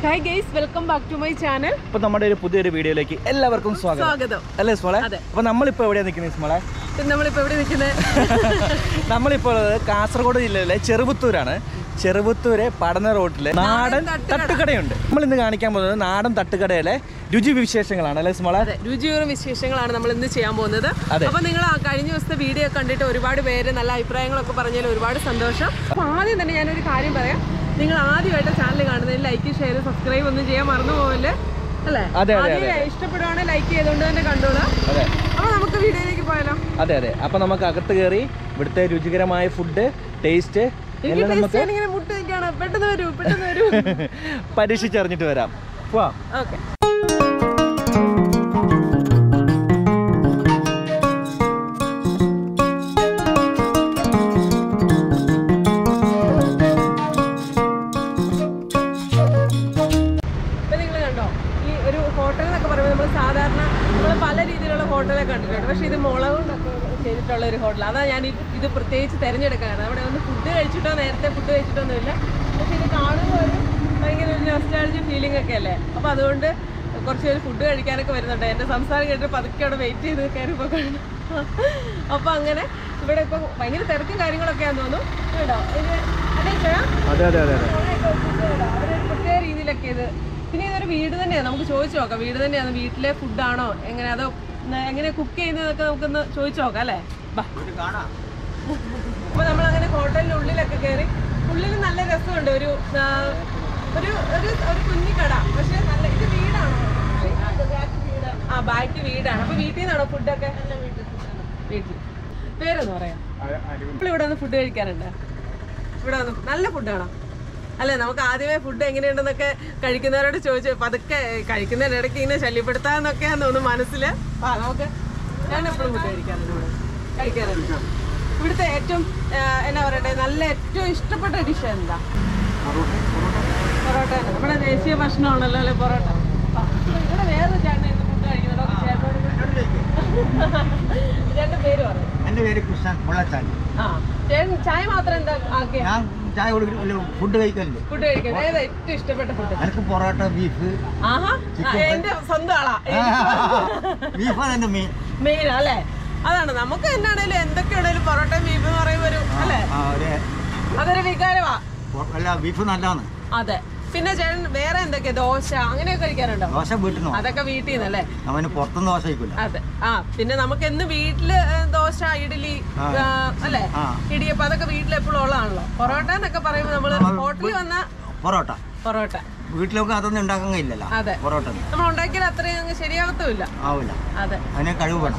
Hi guys welcome back to my channel ഇപ്പൊ നമ്മുടെ ഒരു പുതിയൊരു വീഡിയോയിലേക്ക് എല്ലാവർക്കും സ്വാഗതം സ്വാഗതം അല്ലേ സ്മോളെ അതെ. അപ്പൊ നമ്മളിപ്പോ എവിടെയാ നിൽക്കുന്നത് സ്മോളെ നമ്മളിപ്പോ എവിടെ നിൽക്കുന്നത് നമ്മളിപ്പോൾ ഉള്ളത് കാസർഗോഡ് ജില്ലയിലെ ചെറുപുത്തൂരാണ് ചെറുപുത്തൂരെ പഠന റോട്ടിലെ നാടൻ തട്ടുകട. തട്ടുകടയുണ്ട് നമ്മൾ ഇന്ന് കാണിക്കാൻ പോകുന്നത് നാടൻ തട്ടുകടയിലെ രുചി വിശേഷങ്ങളാണ് അല്ലേ സ്മോളെ അതെ രുചിയൂറും വിശേഷങ്ങളാണ് നമ്മൾ ഇന്ന് ചെയ്യാൻ പോകുന്നത് അതെ. അപ്പൊ നിങ്ങൾ ആ കഴിഞ്ഞ ദിവസത്തെ വീഡിയോ കണ്ടിട്ട് ഒരുപാട് പേര് നല്ല അഭിപ്രായങ്ങളൊക്കെ പറഞ്ഞാൽ ഒരുപാട് സന്തോഷം അപ്പൊ ആദ്യം തന്നെ ഞാനൊരു കാര്യം പറയാം നിങ്ങൾ ആദ്യമായിട്ട് ചാനൽ കാണുന്നതിൽ ലൈക്ക് ഷെയർ സബ്സ്ക്രൈബ് ഒന്നും ചെയ്യാൻ മറന്നു പോകല്ലേ അല്ലേ അതെ, അതെ, ആദ്യം ഇഷ്ടപ്പെടുവാണെങ്കിൽ ലൈക്ക് ചെയ്തുകൊണ്ട് തന്നെ കണ്ടോളാം അതെ അപ്പൊ നമുക്ക് വീഡിയോയിലേക്ക് പോയാലോ അതെ അതെ അപ്പൊ നമുക്ക് അകത്ത് കയറി ഇവിടുത്തെ രുചികരമായ ഫുഡ് ടേസ്റ്റ് എനിക്ക് എല്ലാം ടേസ്റ്റ് നമുക്ക് ചെയ്യാൻ ഇങ്ങനെ മുട്ട് നിൽക്കാണ് പെട്ടെന്ന് വരൂ പെട്ടെന്ന് വരൂ പരീക്ഷിച്ചറിഞ്ഞിട്ട് വരാം പോവാം ഓക്കെ ഇപ്പൊ നിങ്ങൾ കണ്ടോ ഈ ഒരു ഹോട്ടൽ എന്നൊക്കെ പറയുമ്പോൾ നമ്മൾ സാധാരണ നമ്മൾ പല രീതിയിലുള്ള ഹോട്ടലൊക്കെ കണ്ടിട്ടുണ്ട് പക്ഷേ ഇത് മുളക് കൊണ്ടൊക്കെ ചെയ്തിട്ടുള്ള ഒരു ഹോട്ടൽ അതാണ് ഞാൻ ഇത് ഇത് പ്രത്യേകിച്ച് തിരഞ്ഞെടുക്കാറ് അവിടെ ഒന്ന് ഫുഡ് കഴിച്ചിട്ടോ നേരത്തെ ഫുഡ് കഴിച്ചിട്ടൊന്നുമില്ല പക്ഷേ ഇത് കാണുമ്പോൾ ഒരു ഭയങ്കര ഒരു നൊസ്റ്റാളജി ഫീലിംഗ് ഒക്കെ അല്ലേ അപ്പോൾ അതുകൊണ്ട് കുറച്ച് പേര് ഫുഡ് കഴിക്കാനൊക്കെ വരുന്നുണ്ട് എൻ്റെ സംസാരം കേട്ടിട്ട് പതുക്കെ അവിടെ വെയിറ്റ് ചെയ്ത് കയറിപ്പോൾ കാണും അപ്പോൾ അങ്ങനെ ഇവിടെ ഇപ്പം ഭയങ്കര തിരക്കും കാര്യങ്ങളൊക്കെയാന്ന് തോന്നുന്നു കേട്ടോ ഇത് അല്ലേ ചേട്ടാ അതെ അതെ അതെ അതെ അവരൊരു പ്രത്യേക രീതിയിലൊക്കെ ഇത് പിന്നെ ഇതൊരു വീട് തന്നെയാണ് നമുക്ക് ചോദിച്ചു നോക്കാം വീട് തന്നെയാണ് വീട്ടിലെ ഫുഡാണോ എങ്ങനെ അതോ ന- എങ്ങനെ കുക്ക് ചെയ്യുന്നതൊക്കെ നമുക്കൊന്ന് ചോദിച്ചു നോക്കാം അല്ലേ ബാ അപ്പൊ നമ്മളങ്ങനെ ഹോട്ടലിന്റെ ഉള്ളിലൊക്കെ കയറി ഉള്ളിൽ നല്ല രസമുണ്ട് ഒരു ആ, ഒരു ഒരു ഒരു കുഞ്ഞി കട പക്ഷെ നല്ല ഇത് വീടാണോ ആ ബാക്കി വീടാണ് അപ്പൊ വീട്ടിൽ നിന്നാണോ ഫുഡൊക്കെ വീട്ടിൽ പേരൊന്ന് പറയാം നമ്മൾ ഇവിടെ വന്ന് ഫുഡ് കഴിക്കാറുണ്ട് ഇവിടെ വന്ന് നല്ല ഫുഡാണോ അല്ലേ നമുക്ക് ആദ്യമേ ഫുഡ് എങ്ങനെയുണ്ടെന്നൊക്കെ കഴിക്കുന്നവരോട് ചോദിച്ചു പതുക്കെ കഴിക്കുന്നതിന്റെ ഇടയ്ക്ക് ഇങ്ങനെ ശല്യപ്പെടുത്താന്നൊക്കെയാന്ന് തോന്നുന്നു മനസ്സിൽ ആ നമുക്ക് ഞാൻ എപ്പോഴും ഫുഡ് കഴിക്കാറുണ്ട് ഇവിടെ കഴിക്കാറുണ്ട് ഇവിടുത്തെ ഏറ്റവും ആ, എന്നാ പറയട്ടെ നല്ല ഏറ്റവും ഇഷ്ടപ്പെട്ട ഡിഷ് എന്താ പൊറോട്ട തന്നെ. നമ്മുടെ ദേശീയ ഭക്ഷണമാണല്ലോ അല്ലെ പൊറോട്ട ആ, ഇവിടെ വേറൊരു ചേട്ടൻ ഫുഡ് കഴിക്കുന്നുണ്ടോ ചേട്ടനോട് ചേട്ടൻ്റെ പേര് പറയും എൻ്റെ പേര് കൃഷ്ണൻ മുള്ളച്ചാലി ആ ചേട്ടൻ ചായ മാത്രം എന്താ ആക്കിയ ഞാൻ ചായ കുടിക്കില്ല ഫുഡ് കഴിക്കലുണ്ട് ഫുഡ് കഴിക്കാൻ ഏതാ ഏറ്റവും ഇഷ്ടപ്പെട്ട ഫുഡ് എനിക്ക് പൊറോട്ട ബീഫ് ആഹാ ആ, എന്റെ സ്വന്തം ആളാ ബീഫാണ് എൻ്റെ മെയിൻ മെയിൻ അല്ലേ അതാണ് നമുക്ക് എന്നാണേലും എന്തൊക്കെയാണേലും പൊറോട്ട ബീഫ് എന്ന് പറയുമ്പോ ഒരു അല്ലേ ആ ഒരു അതൊരു വികാരമാ പൊ- അല്ല ബീഫ് നല്ലതാണ് അതെ പിന്നെ ചേട്ടൻ വേറെ എന്തൊക്കെയാ ദോശ അങ്ങനെയൊക്കെ കഴിക്കാറുണ്ടോ ദോശ വീട്ടിൽ നിന്ന് അതൊക്കെ വീട്ടിൽ നിന്നല്ലേ അവന് പുറത്തുനിന്ന് ദോശ കഴിക്കില്ല അതെ ആ പിന്നെ നമുക്ക് എന്ന് വീട്ടില് ഏ, ദോശ ഇഡലി ആ. ആ, അല്ലേ ആ. ഇടിയപ്പം അതൊക്കെ വീട്ടിൽ എപ്പോഴും ഉള്ളതാണല്ലോ പൊറോട്ട എന്നൊക്കെ പറയുമ്പോൾ നമ്മള് ഹോട്ടലിൽ വന്ന പൊറോട്ട പൊറോട്ട വീട്ടിലൊക്കെ അതൊന്നും ഉണ്ടാക്കാൻ കഴിയില്ലല്ലോ അതെ പൊറോട്ട നമ്മൾ ഉണ്ടാക്കിയാൽ അത്രയും അങ്ങ് ശരിയാകത്തുമില്ല ആവില്ല അതെ അതിനെ കഴിവ് വേണം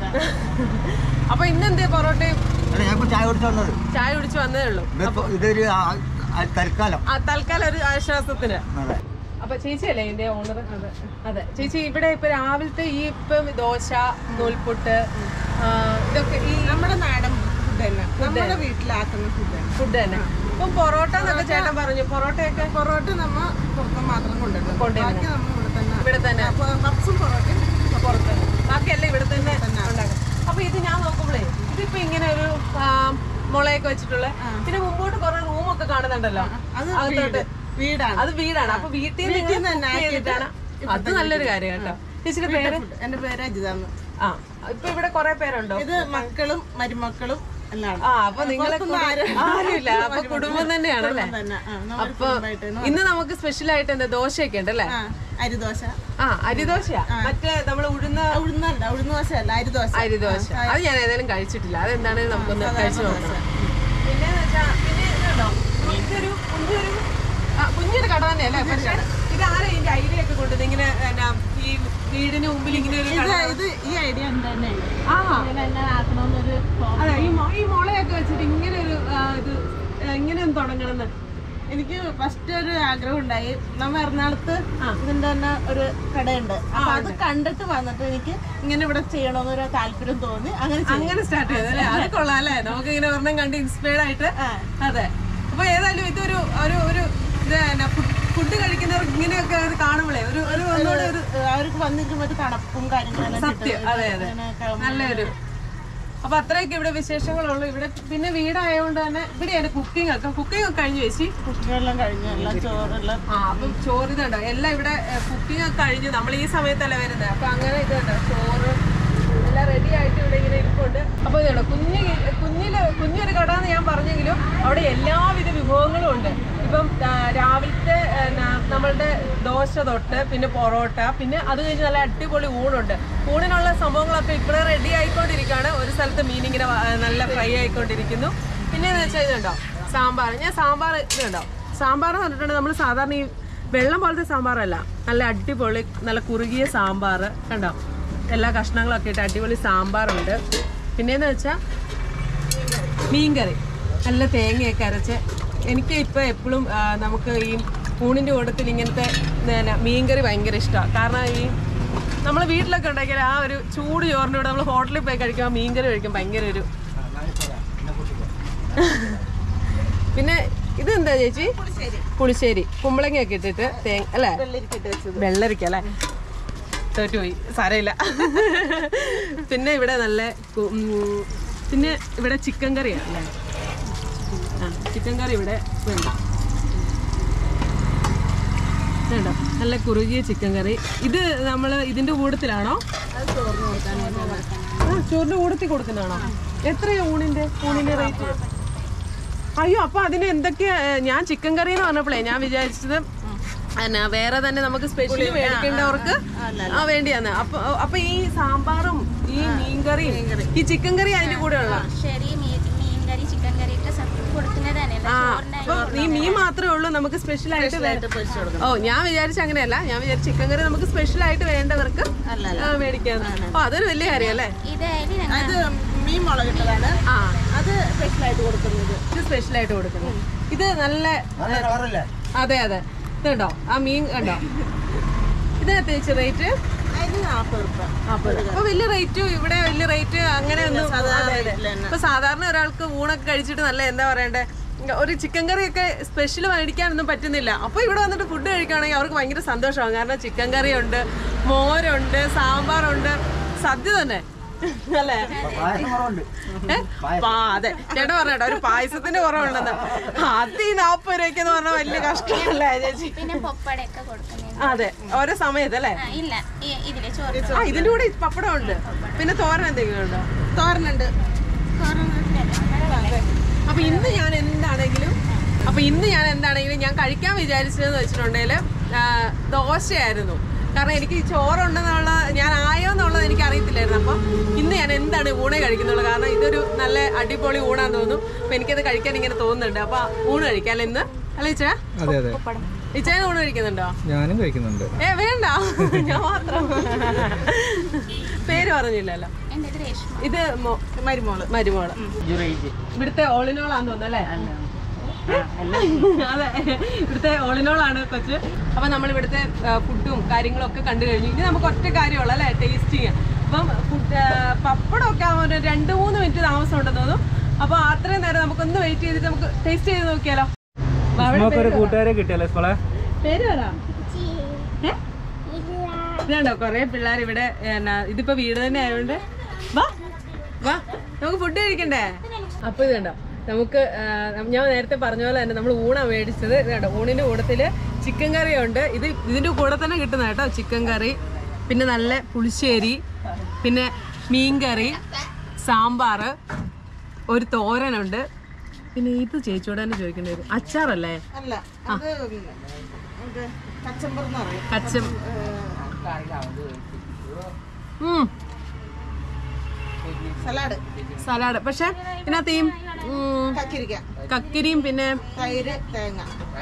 അപ്പൊ ഇന്നെന്തേ പൊറോട്ടയും അല്ല ഞാൻ ഇപ്പോൾ ചായ കുടിച്ചു വന്നത് ചായ കുടിച്ച് വന്നേ ഉള്ളൂ ഇതിപ്പോ ഇതൊരു ആ- ആ തൽക്കാലം ആ തൽക്കാലം ഒരു ആശ്വാസത്തിന് അതെ അപ്പൊ ചേച്ചിയല്ലേ ഇതിന്റെ ഓണർ അതെ അതെ ചേച്ചി ഇവിടെ ഇപ്പൊ രാവിലത്തെ ഈ ഇപ്പം ദോശ നൂൽപുട്ട് ആ, ഇതൊക്കെ ഈ നമ്മുടെ നാടൻ ഫുഡ് തന്നെ നമ്മുടെ വീട്ടിലാക്കുന്ന ഫുഡ് തന്നെ ഫുഡ് തന്നെ ഇപ്പം പൊറോട്ട എന്നൊക്കെ ചേട്ടൻ പറഞ്ഞു പൊറോട്ടയൊക്കെ പൊറോട്ട നമ്മ പുറത്ത് മാത്രം കൊണ്ടുവരുന്നത് കൊണ്ടുവരുന്നത്. ബാക്കി നമ്മൾ ഇവിടെ തന്നെ ഇവിടെ തന്നെ അപ്പൊ പപ്സും പൊറോട്ടയും പുറത്ത് ബാക്കിയെല്ലാം ഇവിടെ തന്നെ ഉണ്ടാക്കും അപ്പൊ ഇത് ഞാൻ നോക്കുമ്പോഴേ ഇതിപ്പോ ഇങ്ങനെ ഒരു ആ, മുളയൊക്കെ വെച്ചിട്ടുള്ള പിന്നെ മുമ്പോട്ട് കുറെ റൂമൊക്കെ കാണുന്നുണ്ടല്ലോ അത് അകത്തോട്ട് വീട് വീടാണ് അത് വീടാണ് അപ്പൊ വീട്ടിൽ നിന്ന് വീട്ടിൽ ഇങ്ങനെ നിന്ന് cook തന്നെ ചെയ്തിട്ടാണ് അത് നല്ലൊരു കാര്യം കേട്ടോ ചേച്ചിയുടെ പേര് എന്റെ പേര് അജിതാന്ന് ആ ഇപ്പൊ ഇവിടെ കുറെ പേരുണ്ടോ ഇത് മക്കളും മരുമക്കളും എല്ലാം ആ അപ്പൊ നിങ്ങളെ പുറത്തുനിന്ന് ആരും- ആരുമില്ല അപ്പൊ കുടുംബം തന്നെയാണല്ലേ തന്നെ ആ, നമ്മൾ അപ്പൊ കുടുംബമായിട്ട് ഇന്ന് നമുക്ക് സ്പെഷ്യൽ ആയിട്ട് എന്താ ദോശയൊക്കെ ഉണ്ടല്ലേ ആ അരിദോശ ആ അരിദോശയാ മറ്റേ നമ്മള് ഉഴുന്ന ഉഴുന്നല്ല ഉഴുന്ന ദോശ അല്ല അരിദോശ അരിദോശ അത് ഞാൻ ഏതായാലും കഴിച്ചിട്ടില്ല അതെന്താണ് നമുക്കൊന്ന് കഴിച്ചു നോക്കണം പിന്നെ പിന്നെ ഇതുണ്ടോ ഇതൊരു കുഞ്ഞൊരു ആ, കുഞ്ഞൊരു കട തന്നെയല്ലേ പക്ഷെ ഇതാരാ ഇതിന്റെ ഐഡിയ ഒക്കെ കൊണ്ടത് ഇങ്ങനെ എന്നാ, ഈ വീടിന് മുമ്പിൽ ഇങ്ങനെ ഒരു കട ഇത് ഇത് ഈ ഐഡിയ എന്താ തന്നെ ആ ഇങ്ങനെ എല്ലാം ആക്കണമെന്നൊരു അതെ ഈ മൊ- ഈ മുളയൊക്കെ വെച്ചിട്ട് ഇങ്ങനെ ഒരു ആ, ഇത് ആ, ഇങ്ങനെ ഒന്ന് തുടങ്ങണമെന്ന് എനിക്ക് ഫസ്റ്റ് ഒരു ആഗ്രഹം ഉണ്ടായി നമ്മ എറണാകുളത്ത് ഇതിന്റെ തന്നെ ഒരു കടയുണ്ട് അപ്പൊ അത് കണ്ടിട്ട് വന്നിട്ട് എനിക്ക് ഇങ്ങനെ ഇവിടെ ചെയ്യണമെന്നൊരു താല്പര്യം തോന്നി അങ്ങനെ ചെയ്തു. അങ്ങനെ സ്റ്റാർട്ട് ചെയ്തത് അല്ലേ അത് കൊള്ളാം അല്ലേ നമുക്ക് ഇങ്ങനെ ഒരെണ്ണം കണ്ട് ഇൻസ്പയർഡ് ആയിട്ട് ആ. അതെ അപ്പൊ ഏതായാലും ഇതൊരു ഒരു ഒരു ഇത് ഫുഡ് കഴിക്കുന്നവർക്ക് ഇങ്ങനെയൊക്കെ ഇത് കാണുമ്പോഴേ ഒരു ഒരു ഒന്നുകൂടെ ഒരു അവർക്ക് വന്നിരിക്കുമ്പോ ഒരു തണുപ്പും കാര്യങ്ങളെല്ലാം സത്യം കിട്ടും. അതെ അതെ ഇങ്ങനെ ക- നല്ലൊരു അപ്പൊ അത്രയൊക്കെ ഇവിടെ വിശേഷങ്ങളുള്ളൂ ഇവിടെ പിന്നെ വീടായതുകൊണ്ട് തന്നെ ഇവിടെയാണ് കുക്കിംഗ് ഒക്കെ കുക്കിംഗ് ഒക്കെ കഴിഞ്ഞു ചേച്ചി കുട്ടികളെല്ലാം കഴിഞ്ഞു എല്ലാം ചോറെല്ലാം ആ അപ്പം ചോറ് ഇതുണ്ടോ എല്ലാം ഇവിടെ കുക്കിംഗ് ഒക്കെ കഴിഞ്ഞു നമ്മൾ ഈ സമയത്തല്ല വരുന്നത് അപ്പൊ അങ്ങനെ ഇതുണ്ടോ ചോറ് എല്ലാം റെഡി ആയിട്ട് ഇവിടെ ഇങ്ങനെ ഇരിപ്പുണ്ട് അപ്പൊ ഇതുണ്ടോ കുഞ്ഞ് കുഞ്ഞില് കുഞ്ഞൊരു കട എന്ന് ഞാൻ പറഞ്ഞെങ്കിലും അവിടെ എല്ലാവിധ വിഭവങ്ങളും ഉണ്ട് ഇപ്പം ആ, രാവിലത്തെ ആ, ന- നമ്മളുടെ ദോശ തൊട്ട് പിന്നെ പൊറോട്ട പിന്നെ അത് കഴിഞ്ഞ് നല്ല അടിപൊളി ഊണുണ്ട് ഊണിനുള്ള സംഭവങ്ങളൊക്കെ ഇപ്പോഴേ റെഡി ആയിക്കൊണ്ടിരിക്കുകയാണ് ഒരു സ്ഥലത്ത് മീൻ ഇങ്ങനെ വ- നല്ല ഫ്രൈ ആയിക്കൊണ്ടിരിക്കുന്നു പിന്നെ എന്ന് വെച്ചാൽ ഇതുണ്ടോ സാമ്പാർ ഞാൻ സാമ്പാർ ഇതുണ്ടോ സാമ്പാർ എന്ന് പറഞ്ഞിട്ടുണ്ടെങ്കിൽ നമ്മൾ സാധാരണ ഈ വെള്ളം പോലത്തെ സാമ്പാറല്ല നല്ല അടിപൊളി നല്ല കുറുകിയ സാമ്പാർ കണ്ടോ എല്ലാ കഷ്ണങ്ങളൊക്കെ ഇട്ട് അടിപൊളി സാമ്പാറുണ്ട് പിന്നെന്ന് വെച്ചാൽ മീൻകറി നല്ല തേങ്ങയൊക്കെ അരച്ച് എനിക്ക് ഇപ്പോൾ എപ്പോഴും നമുക്ക് ഈ ഊണിൻ്റെ കൂട്ടത്തിൽ ഇങ്ങനത്തെ പിന്നെ മീൻകറി ഭയങ്കര ഇഷ്ടമാണ് കാരണം ഈ നമ്മൾ വീട്ടിലൊക്കെ ഉണ്ടാക്കിയാൽ ആ ഒരു ചൂട് ചോറിൻ്റെ കൂടെ നമ്മൾ ഹോട്ടലിൽ പോയി കഴിക്കുമ്പോൾ മീൻകറി കഴിക്കും ഭയങ്കര ഒരു പിന്നെ ഇതെന്താ ചേച്ചി പുളിശ്ശേരി കുമ്പളങ്ങയൊക്കെ ഇട്ടിട്ട് തേങ്ങ അല്ലേ വെള്ളരിക്കിട്ട് വെച്ചത് വെള്ളരിക്ക അല്ലേ തോറ്റുപോയി സാരമില്ല പിന്നെ ഇവിടെ നല്ല കു- ഉം, പിന്നെ ഇവിടെ ചിക്കൻ കറിയാണ് അല്ലേ ആ ചിക്കൻ കറി ഇവിടെ വേണ്ട വേണ്ട നല്ല കുറുകിയ ചിക്കൻ കറി ഇത് നമ്മൾ ഇതിന്റെ കൂടത്തിലാണോ അത് ചോറിന് കൊടുക്കാനായിട്ട് ആ ചോറിന്റെ കൂടത്തിൽ കൊടുക്കുന്നതാണോ എത്രയാ ഊണിന്റെ ഊണിന്റെ റേറ്റ് അയ്യോ അപ്പൊ അതിന് എന്തൊക്കെയാ ഏ, ഞാൻ ചിക്കൻ കറി എന്ന് പറഞ്ഞപ്പോഴേ ഞാൻ വിചാരിച്ചത് എന്നാ വേറെ തന്നെ നമുക്ക് സ്പെഷ്യൽ മേടിക്കേണ്ടവർക്ക് ആ വേണ്ടിയാന്ന് അപ്പൊ അപ്പൊ ഈ സാമ്പാറും ഈ മീൻകറിയും ഈ ചിക്കൻ കറി അതിന്റെ കൂടെ ഉള്ള ശരി മീൻ മീൻ കറി ചിക്കൻ കറി ഒക്കെ സത്യം കൊടുക്കുന്നതാണ് ആ അപ്പൊ ഈ മീൻ മാത്രമേ ഉള്ളൂ നമുക്ക് സ്പെഷ്യൽ ആയിട്ട് വേ- പൊരിച്ചു കൊടുക്കണം ഓ ഞാൻ വിചാരിച്ച അങ്ങനെയല്ല ഞാൻ വിചാരിച്ച ചിക്കൻ കറി നമുക്ക് സ്പെഷ്യൽ ആയിട്ട് വേണ്ടവർക്ക് അല്ല ആ, മേടിക്കാന്ന് ഓ അതൊരു വലിയ കാര്യമല്ലേ ഇതായാലും ഞങ്ങൾ അത് മീൻ മുളകിട്ടതാണ് ആ അത് സ്പെഷ്യലായിട്ട് കൊടുക്കുന്നത് ഇത് സ്പെഷ്യൽ ആയിട്ട് കൊടുക്കുന്നു ഇത് നല്ല നല്ല കളറല്ലേ അതെ അതെ ഇത് കണ്ടോ ആ മീൻ കണ്ടോ ഇതിനകത്ത് വെച്ച് റേറ്റ് അതിന് നാൽപ്പത് റുപ്യ അപ്പൊ വലിയ റേറ്റ് ഇവിടെ വലിയ റേറ്റ് അങ്ങനെ ഒന്നും സാധാരണ അതെ, അതെ. റേറ്റിൽ തന്നെ. ഇപ്പൊ സാധാരണ ഒരാൾക്ക് ഊണൊക്കെ കഴിച്ചിട്ട് നല്ല എന്താ പറയണ്ടേ ഒരു ചിക്കൻ കറിയൊക്കെ സ്പെഷ്യൽ മേടിക്കാനൊന്നും പറ്റുന്നില്ല അപ്പൊ ഇവിടെ വന്നിട്ട് ഫുഡ് കഴിക്കുകയാണെങ്കിൽ അവർക്ക് ഭയങ്കര സന്തോഷമാകും കാരണം ചിക്കൻ കറിയുണ്ട് മോരുണ്ട് സാമ്പാറുണ്ട് സദ്യ തന്നെ അല്ലേ പായസം കുറവുണ്ട് ഏ? പാ- അതെ ചേട്ടാ പറഞ്ഞേട്ടോ ഒരു പായസത്തിന്റെ കുറവുണ്ടെന്ന് അത് ഈ നാപ്പത് രൂപയ്ക്ക് എന്ന് പറഞ്ഞാൽ വലിയ കഷ്ടമല്ലേ ചേച്ചി പിന്നെ പൊപ്പടയൊക്കെ കൊടുക്കുന്നത് അതെ ഓരോ സമയത്ത് അല്ലേ ആ, ഇല്ല ഈ- ഇതില് ചോറ് ആ ഇതിന്റെ കൂടെ പപ്പടം ഉണ്ട് പിന്നെ തോരൻ എന്തെങ്കിലും ഉണ്ടോ തോരനുണ്ട് തോരൻ അപ്പൊ ഇന്ന് ഞാൻ എന്താണെങ്കിലും അപ്പൊ ഇന്ന് ഞാൻ എന്താണെങ്കിലും ഞാൻ കഴിക്കാൻ വിചാരിച്ചതെന്ന് വെച്ചിട്ടുണ്ടെങ്കിൽ ദോശയായിരുന്നു കാരണം എനിക്ക് ഈ ചോറുണ്ടെന്നുള്ള ഞാൻ ആയോ എന്നുള്ളത് എനിക്ക് അറിയത്തില്ലായിരുന്നു അപ്പൊ ഇന്ന് ഞാൻ എന്താണ് ഊണ് കഴിക്കുന്നുള്ളൂ കാരണം ഇതൊരു നല്ല അടിപൊളി ഊണാന്ന് തോന്നുന്നു അപ്പൊ എനിക്കത് കഴിക്കാൻ ഇങ്ങനെ തോന്നുന്നുണ്ട് അപ്പൊ ഊണ് കഴിക്കാം അല്ലേ ഇന്ന് അല്ലേ ഇച്ചാ അതെ അതെ ഇച്ചാൻ ഊണ് കഴിക്കുന്നുണ്ടോ ഞാനും കഴിക്കുന്നുണ്ട് ഏ വേണ്ട ഞാൻ മാത്രം പേര് പറഞ്ഞില്ലല്ലോ എൻ്റെ ഇത് രേഷ്മ ഇത് മോ- മരുമോള് മരുമോള് ഇവിടുത്തെ ഓളിനോളാന്ന് തോന്നുന്നു അല്ലേ അതെ ഇവിടുത്തെ ഓളിനോളാണ് കൊച്ച് അപ്പൊ നമ്മൾ ഇവിടുത്തെ ഫുഡും കാര്യങ്ങളും ഒക്കെ കണ്ടു കഴിഞ്ഞു ഇനി നമുക്ക് ഒറ്റ കാര്യമുള്ളൂ അല്ലേ ടേസ്റ്റിങ് അപ്പം ഫുഡ് പപ്പടം ഒക്കെ ആവുമ്പോൾ ഒരു രണ്ട് മൂന്ന് മിനിറ്റ് താമസം ഉണ്ടെന്ന് തോന്നുന്നു അപ്പൊ അത്രയും നേരം നമുക്കൊന്ന് വെയിറ്റ് ചെയ്തിട്ട് നമുക്ക് ടേസ്റ്റ് ചെയ്ത് നോക്കിയാലോ വാ, അവിടെ നമുക്കൊരു പേര് പറ. കൂട്ടുകാരെ കിട്ടിയല്ലേ സ്മോളെ പേര് പറ ഏ? ഇതുണ്ടോ കൊറേ പിള്ളേർ ഇവിടെ എന്നാ ഇതിപ്പോ വീട് തന്നെ ആയതുകൊണ്ട് വാ വാ നമുക്ക് ഫുഡ് കഴിക്കണ്ടേ അപ്പൊ ഇത് കണ്ടോ നമുക്ക് ആ, ഞാൻ നേരത്തെ പറഞ്ഞ പോലെ തന്നെ നമ്മൾ ഊണാ മേടിച്ചത് ഇത് കണ്ടോ ഊണിന്റെ കൂട്ടത്തില് ചിക്കൻ കറി ഉണ്ട് ഇത് ഇതിന്റെ കൂടെ തന്നെ കിട്ടുന്ന കേട്ടോ ചിക്കൻ കറി പിന്നെ നല്ല പുളിശ്ശേരി പിന്നെ മീൻകറി സാമ്പാറ് ഒരു തോരനുണ്ട് പിന്നെ ഇത് ചേച്ചിയോട് തന്നെ ചോദിക്കേണ്ടി വരും അച്ചാറല്ലേ അല്ല അത് ഇത് കച്ചമ്പർ എന്ന് പറയും കച്ചം ഉം സലാഡ് സലാഡ് പക്ഷെ ഇതിനകത്ത് ഈ ഉം, കക്കിരിക്ക കക്കിരിയും പിന്നെ തൈര് തേങ്ങ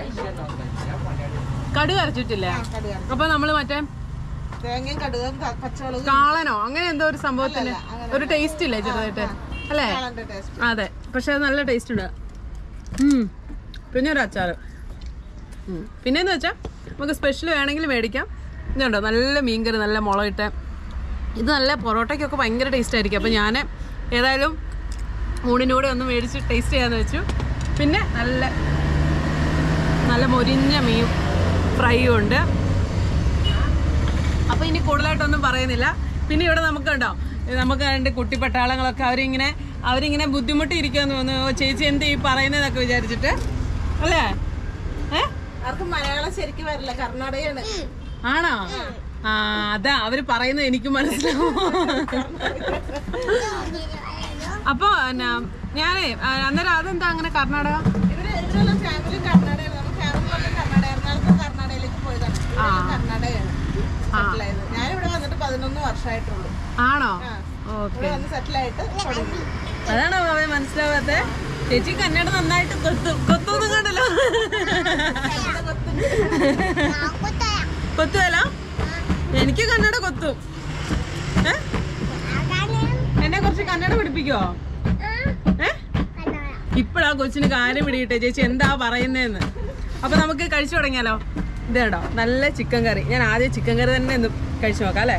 കടുക് അരച്ചിട്ടില്ലേ കടുക് അപ്പൊ നമ്മള് മറ്റേ തേങ്ങയും കടുകും ക- പച്ചമുളകും കാളനോ അങ്ങനെ എന്തോ ഒരു സംഭവത്തിന് ഒരു ടേസ്റ്റ് ഇല്ലേ ചെറുതായിട്ട് അല്ലേ കാളന്റെ ടേസ്റ്റ് അതെ പക്ഷെ അത് നല്ല ടേസ്റ്റ് ഉണ്ട് ഉം. പിന്നെ ഒരു അച്ചാറ് ഉം. പിന്നെന്ന് വെച്ചാൽ നമുക്ക് സ്പെഷ്യൽ വേണമെങ്കിൽ മേടിക്കാം ഇതുണ്ടോ നല്ല മീൻകറി നല്ല മുളകിട്ട് ഇത് നല്ല പൊറോട്ടയ്ക്കൊക്കെ ഭയങ്കര ടേസ്റ്റ് ആയിരിക്കും അപ്പോൾ ഞാൻ ഏതായാലും ഊണിൻ്റെ കൂടെ ഒന്ന് മേടിച്ച് ടേസ്റ്റ് ചെയ്യാന്ന് വെച്ചു പിന്നെ നല്ല നല്ല മൊരിഞ്ഞ മീൻ ഫ്രൈയും ഉണ്ട് അപ്പോൾ ഇനി കൂടുതലായിട്ടൊന്നും പറയുന്നില്ല പിന്നെ ഇവിടെ നമുക്ക് ഉണ്ടോ ഇത് നമുക്ക് രണ്ട് കുട്ടി പട്ടാളങ്ങളൊക്കെ അവരിങ്ങനെ അവരിങ്ങനെ ബുദ്ധിമുട്ടിയിരിക്കാന്ന് തോന്നുന്നു ഓ, ചേച്ചി എന്ത് ഈ പറയുന്നതൊക്കെ വിചാരിച്ചിട്ട് അല്ലേ ഏ അവർക്ക് മലയാളം ശരിക്കും വരില്ല കർണാടകയാണ് ആണോ ആ അതാ അവര് പറയുന്നത് എനിക്ക് മനസ്സിലാവും അപ്പൊ എന്നാ, ഞാനേ ആ, അന്നേരം അതെന്താ അങ്ങനെ കർണാടക ഇവര് ഇവരെല്ലാം ഫാമിലി കർണാടകയാണ് നമ്മൾ ഫാമിലി കർണാടക എറണാകുളത്ത് കർണാടകയിലേക്ക് പോയതാണ് ഇവരെല്ലാം കർണാടകയാണ് സെറ്റിൽ ആയത് ഞാനിവിടെ വന്നിട്ട് പതിനൊന്ന് വർഷമായിട്ടുള്ളൂ ആണോ ആ. ഓക്കെ ഇവിടെ വന്ന് സെറ്റിൽ ആയിട്ട് തുടങ്ങി അതാണോ അവൻ മനസ്സിലാവാത്തെ ചേച്ചി കന്നഡ നന്നായിട്ട് കൊത്തും കൊത്തൊന്നും കണ്ടല്ലോ കൊത്തുവല്ലോ എനിക്ക് കന്നഡ കൊത്തും ഏ? എന്നെ കുറച്ച് കന്നഡ പഠിപ്പിക്കോ ഏ ഇപ്പഴാ കൊച്ചിന് കാര്യം പിടികിട്ടെ ചേച്ചി എന്താ പറയുന്നതെന്ന് അപ്പൊ നമുക്ക് കഴിച്ചു തുടങ്ങിയാലോ ഇത് കേട്ടോ നല്ല ചിക്കൻ കറി ഞാൻ ആദ്യം ചിക്കൻ കറി തന്നെ ഒന്ന് കഴിച്ചു നോക്കാം അല്ലേ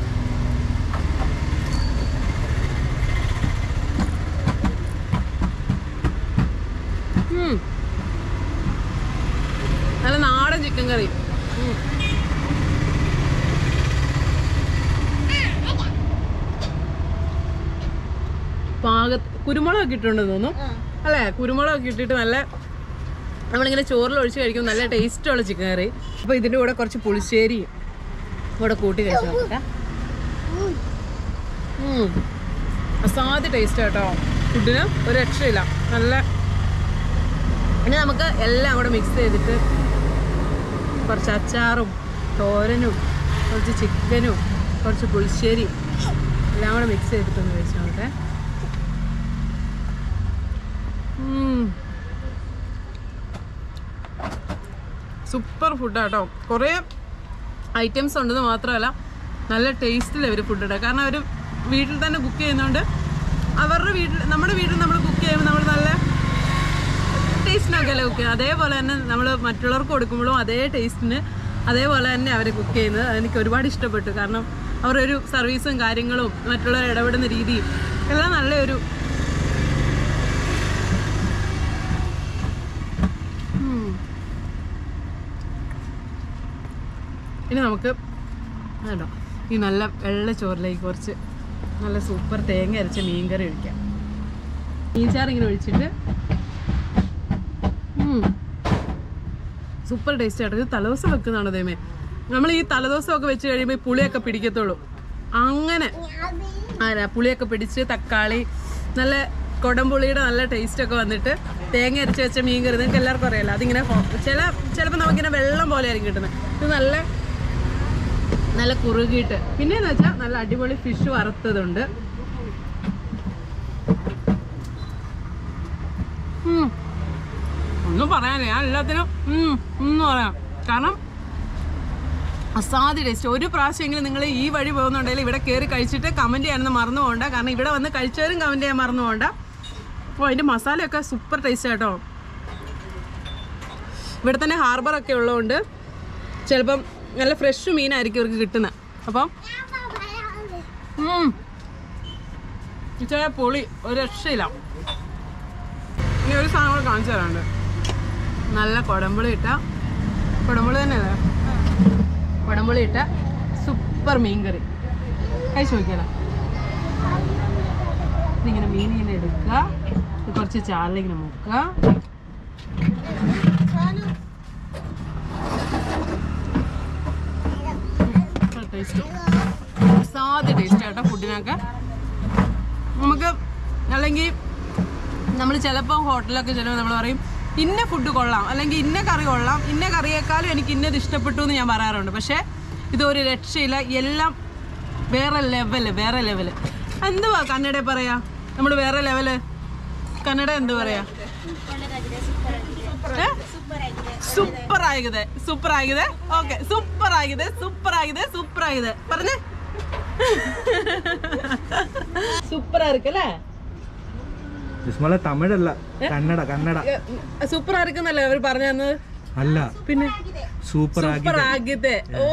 ഉം. നല്ല നാടൻ ചിക്കൻ കറി ഉം. പാകത്ത് കുരുമുളകൊക്കെ ഇട്ടുണ്ടെന്ന് തോന്നുന്നു അല്ലേ കുരുമുളകൊക്കെ ഇട്ടിട്ട് നല്ല നമ്മളിങ്ങനെ ചോറിൽ ഒഴിച്ച് കഴിക്കുമ്പോൾ നല്ല ടേസ്റ്റുള്ള ചിക്കൻ കറി അപ്പോൾ ഇതിൻ്റെ കൂടെ കുറച്ച് പുളിശ്ശേരിയും കൂടെ കൂട്ടി കഴിച്ചു നോക്കട്ടെ ഉം. അസാധ്യ ടേസ്റ്റ് കേട്ടോ ഫുഡിന് ഒരു രക്ഷയില്ല നല്ല ഇനി നമുക്ക് എല്ലാം കൂടെ മിക്സ് ചെയ്തിട്ട് കുറച്ച് അച്ചാറും തോരനും കുറച്ച് ചിക്കനും കുറച്ച് പുളിശ്ശേരിയും എല്ലാം കൂടെ മിക്സ് ചെയ്തിട്ടൊന്ന് കഴിച്ചു നോക്കട്ടെ സൂപ്പർ ഫുഡാട്ടോ കുറേ ഐറ്റംസ് ഉണ്ടെന്ന് മാത്രമല്ല നല്ല ടേസ്റ്റിൽ അവർ ഫുഡ് ഇടുക കാരണം അവർ വീട്ടിൽ തന്നെ കുക്ക് ചെയ്യുന്നതുകൊണ്ട് അവരുടെ വീട്ടിൽ നമ്മുടെ വീട്ടിൽ നമ്മൾ കുക്ക് ചെയ്യുമ്പോൾ നമ്മൾ നല്ല ടേസ്റ്റിനൊക്കെ അല്ലേ കുക്ക് ചെയ്യുന്നത് അതേപോലെ തന്നെ നമ്മൾ മറ്റുള്ളവർക്ക് കൊടുക്കുമ്പോഴും അതേ ടേസ്റ്റിന് അതേപോലെ തന്നെ അവർ കുക്ക് ചെയ്യുന്നത് എനിക്ക് ഒരുപാട് ഇഷ്ടപ്പെട്ടു കാരണം അവരൊരു സർവീസും കാര്യങ്ങളും മറ്റുള്ളവർ ഇടപെടുന്ന രീതിയും എല്ലാം നല്ലൊരു ഉം. ഇനി നമുക്ക് കേട്ടോ ഈ നല്ല വെള്ള ചോറിലേക്ക് കുറച്ച് നല്ല സൂപ്പർ തേങ്ങ അരച്ച മീൻകറി ഒഴിക്കാം മീൻചാറ് ഇങ്ങനെ ഒഴിച്ചിട്ട് സൂപ്പർ ടേസ്റ്റ് ആയിട്ട് ഇത് തലേദിവസം വെക്കുന്നതാണ് ദൈവമേ നമ്മൾ ഈ തലേദിവസമൊക്കെ വെച്ച് കഴിയുമ്പോൾ ഈ പുളിയൊക്കെ പിടിക്കത്തുള്ളൂ അങ്ങനെ ആരാ പുളിയൊക്കെ പിടിച്ച് തക്കാളി നല്ല കൊടംപുളിയുടെ നല്ല ടേസ്റ്റ് ഒക്കെ വന്നിട്ട് തേങ്ങ അരച്ച് വെച്ച മീൻ കറി നിങ്ങൾക്ക് എല്ലാവർക്കും അറിയാലോ അതിങ്ങനെ ഹോ- ചില ചിലപ്പോൾ നമുക്കിങ്ങനെ വെള്ളം പോലെ ആയിരിക്കും കിട്ടുന്നത് ഇത് നല്ല നല്ല കുറുകിയിട്ട് പിന്നെന്ന് വെച്ചാൽ നല്ല അടിപൊളി ഫിഷ് വറുത്തതുണ്ട് ഉം. ഒന്നും പറയാനില്ല ഞാൻ എല്ലാത്തിനും ഉം, എന്ന് പറയാം കാരണം അസാധ്യ ടേസ്റ്റ് ഒരു പ്രാവശ്യമെങ്കിലും നിങ്ങൾ ഈ വഴി പോകുന്നുണ്ടെങ്കിൽ ഇവിടെ കയറി കഴിച്ചിട്ട് കമൻറ്റ് ചെയ്യാനൊന്നും മറന്നു പോകണ്ട കാരണം ഇവിടെ വന്ന് കഴിച്ചവരും കമൻറ്റ് ചെയ്യാൻ മറന്നു പോകണ്ട അപ്പോൾ അതിൻ്റെ മസാലയൊക്കെ സൂപ്പർ ടേസ്റ്റ് കേട്ടോ ഇവിടെ തന്നെ ഹാർബറൊക്കെ ഉള്ളതുകൊണ്ട് ചിലപ്പം നല്ല ഫ്രഷ് മീനായിരിക്കും ഇവർക്ക് കിട്ടുന്നത് അപ്പം ഉം. ഇച്ചിരി പൊളി ഒരു രക്ഷയില്ല ഇനി ഒരു സാധനം കൂടെ കാണിച്ചു തരാണ്ട് നല്ല കുടമ്പുളി ഇട്ട കുടമ്പുളി തന്നെയല്ലേ കുടമ്പുളി ഇട്ട സൂപ്പർ മീൻ കറി കഴിച്ചു നോക്കിയാലോ ഇതിങ്ങനെ മീൻ ഇങ്ങനെ എടുക്കുക ഇത് കുറച്ച് ചാലിലിങ്ങനെ മുക്കുക ടേസ്റ്റ് സാധ്യ ടേസ്റ്റ് കേട്ടോ ഫുഡിനൊക്കെ നമുക്ക് അല്ലെങ്കിൽ നമ്മൾ ചിലപ്പോൾ ഹോട്ടലൊക്കെ ചെല്ലുമ്പോൾ നമ്മൾ പറയും ഇന്ന ഫുഡ് കൊള്ളാം അല്ലെങ്കിൽ ഇന്ന കറി കൊള്ളാം ഇന്ന കറിയേക്കാളും എനിക്ക് ഇന്നത് ഇഷ്ടപ്പെട്ടു എന്ന് ഞാൻ പറയാറുണ്ട് പക്ഷേ ഇതൊരു രക്ഷയില്ല എല്ലാം വേറെ ലെവല് വേറെ ലെവല് എന്തുവാ കന്നഡ പറയാ നമ്മൾ വേറെ ലെവല് കന്നഡ എന്ത് പറയാ ಸೂಪರ್ ಆಗಿದೆ ಸೂಪರ್ ಆಗಿದೆ ಓಕೆ ಸೂಪರ್ ಆಗಿದೆ ಸೂಪರ್ ಆಗಿದೆ ಸೂಪರ್ ಆಗಿದೆ പറഞ്ഞേ സൂപ്പറാ ഇരിക്കല്ലേ വിസ്മല തമിഴല്ല കന്നഡ കന്നഡ സൂപ്പറാ ഇരിക്കുന്നല്ലേ അവർ പറഞ്ഞു തന്നത് അല്ല പിന്നെ സൂപ്പർ സൂപ്പർ ആಗಿದೆ ഓ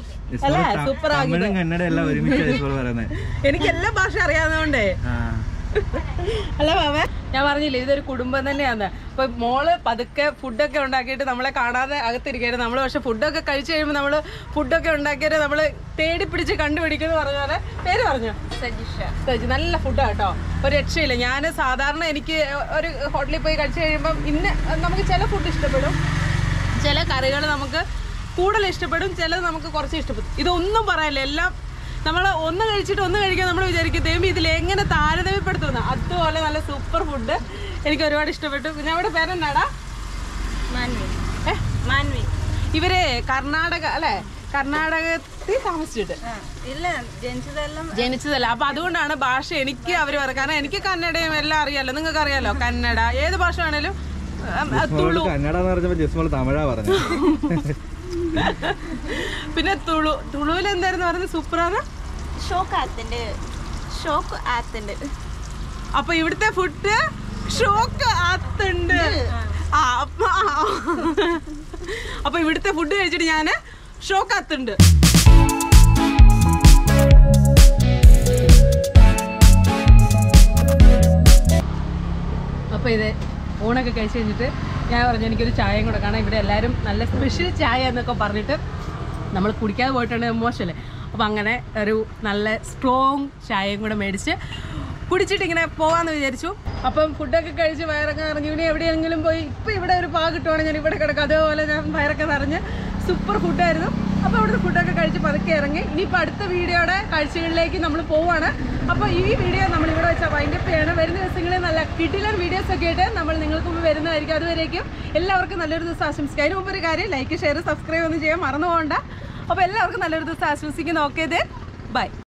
അല്ലേ സൂപ്പർ ആಗಿದೆ തമിഴും കന്നഡ എല്ലാം ഒരുമിച്ച് വിസ്മല പറയുന്നത് എനിക്ക് എല്ലാ ഭാഷ അറിയാവുന്നതുകൊണ്ടേ ആ അല്ല മാമേ ഞാൻ പറഞ്ഞില്ലേ ഇതൊരു കുടുംബം തന്നെയാണ് അപ്പൊ മോള് പതുക്കെ ഫുഡൊക്കെ ഉണ്ടാക്കിയിട്ട് നമ്മളെ കാണാതെ അകത്തിരിക്കരുത് നമ്മൾ പക്ഷെ ഫുഡൊക്കെ കഴിച്ചു കഴിയുമ്പോൾ നമ്മൾ ഫുഡൊക്കെ ഉണ്ടാക്കിയിട്ട് നമ്മൾ തേടി പിടിച്ച് കണ്ടുപിടിക്കുന്നു പറഞ്ഞ പോലെ പേര് പറഞ്ഞു സജിഷ നല്ല ഫുഡാണ് കേട്ടോ ഒരു രക്ഷയില്ല ഞാൻ സാധാരണ എനിക്ക് ഒരു ഹോട്ടലിൽ പോയി കഴിച്ചു കഴിയുമ്പം ഇന്ന് നമുക്ക് ചില ഫുഡ് ഇഷ്ടപ്പെടും ചില കറികൾ നമുക്ക് കൂടുതൽ ഇഷ്ടപ്പെടും ചിലത് നമുക്ക് കുറച്ച് ഇഷ്ടപ്പെടും ഇതൊന്നും പറയാനില്ല എല്ലാം നമ്മൾ ഒന്ന് കഴിച്ചിട്ട് ഒന്ന് കഴിക്കാൻ നമ്മൾ വിചാരിക്കും ദൈവം ഇതിൽ എങ്ങനെ താരതമ്യപ്പെടുത്തുന്ന അതുപോലെ നല്ല സൂപ്പർ ഫുഡ് എനിക്ക് ഒരുപാട് ഇഷ്ടപ്പെട്ടു പിന്നെ അവിടെ പേരെന്നാടാ മാൻവി ഏ മാൻവി ഇവര് കർണാടക അല്ലേ കർണാടകത്തിൽ താമസിച്ചിട്ട് ഇല്ല ജനിച്ചതെല്ലാം ജനിച്ചതല്ല അപ്പൊ അതുകൊണ്ടാണ് ഭാഷ എനിക്ക് അവർ പറയാം കാരണം എനിക്ക് കന്നഡയും എല്ലാം അറിയാലോ നിങ്ങൾക്ക് അറിയാലോ കന്നഡ ഏത് ഭാഷ വേണേലും ഉം, തുളു കന്നഡ എന്ന് പറഞ്ഞപ്പോ ജസ്മോൾ തമിഴാ പറഞ്ഞു പിന്നെ തുളു തുളുവിൽ എന്തായിരുന്നു പറയുന്നത് സൂപ്പറാണ് ഷോക്ക് ആത്തുണ്ട് ഷോക്ക് ആത്തുണ്ട് അപ്പൊ ഇവിടുത്തെ ഫുഡ് ഷോക്ക് ആത്തുണ്ട് ആ അപ്പൊ ആ. അപ്പൊ ഇവിടുത്തെ ഫുഡ് കഴിച്ചിട്ട് ഞാന് ഷോക്ക് ആത്തുണ്ട് അപ്പോൾ ഇത് ഊണൊക്കെ കഴിച്ച് കഴിഞ്ഞിട്ട് ഞാൻ പറഞ്ഞു എനിക്കൊരു ചായയും കൂടെ കാരണം ഇവിടെ എല്ലാവരും നല്ല സ്പെഷ്യൽ ചായ എന്നൊക്കെ പറഞ്ഞിട്ട് നമ്മൾ കുടിക്കാതെ പോയിട്ടുണ്ടെങ്കിൽ മോശമല്ലേ അപ്പോൾ അങ്ങനെ ഒരു നല്ല സ്ട്രോങ് ചായയും കൂടെ മേടിച്ച് കുടിച്ചിട്ട് ഇങ്ങനെ പോകാമെന്ന് വിചാരിച്ചു അപ്പം ഫുഡൊക്കെ കഴിച്ച് വയറൊക്കെ നിറഞ്ഞു ഇനി എവിടെയെങ്കിലും പോയി ഇപ്പം ഇവിടെ ഒരു പാ കിട്ടുവാണെങ്കിൽ ഞാൻ ഇവിടെ കിടക്കും അതേപോലെ ഞാൻ വയറൊക്കെ നിറഞ്ഞ് സൂപ്പർ ഫുഡായിരുന്നു അപ്പോൾ ഇവിടുത്തെ ഫുഡൊക്കെ കഴിച്ച് പതുക്കെ ഇറങ്ങി ഇനിയിപ്പോൾ അടുത്ത വീഡിയോയുടെ കാഴ്ചകളിലേക്ക് നമ്മൾ പോവാണ് അപ്പോൾ ഈ വീഡിയോ നമ്മൾ ഇവിടെ വെച്ചാൽ വൈൻഡപ്പ് ചെയ്യണം വരുന്ന ദിവസങ്ങളിൽ നല്ല കിടിലൻ വീഡിയോസ് ഒക്കെ ആയിട്ട് നമ്മൾ നിങ്ങൾക്ക് മുമ്പ് വരുന്നതായിരിക്കും അതുവരേക്കും എല്ലാവർക്കും നല്ലൊരു ദിവസം ആശംസിക്കാം അതിന് മുമ്പ് ഒരു കാര്യം ലൈക്ക് ഷെയർ സബ്സ്ക്രൈബ് ഒന്നും ചെയ്യാൻ മറന്നു പോകണ്ട അപ്പോൾ എല്ലാവർക്കും നല്ലൊരു ദിവസം ആശംസിക്കുന്നു ഓക്കെ ബൈ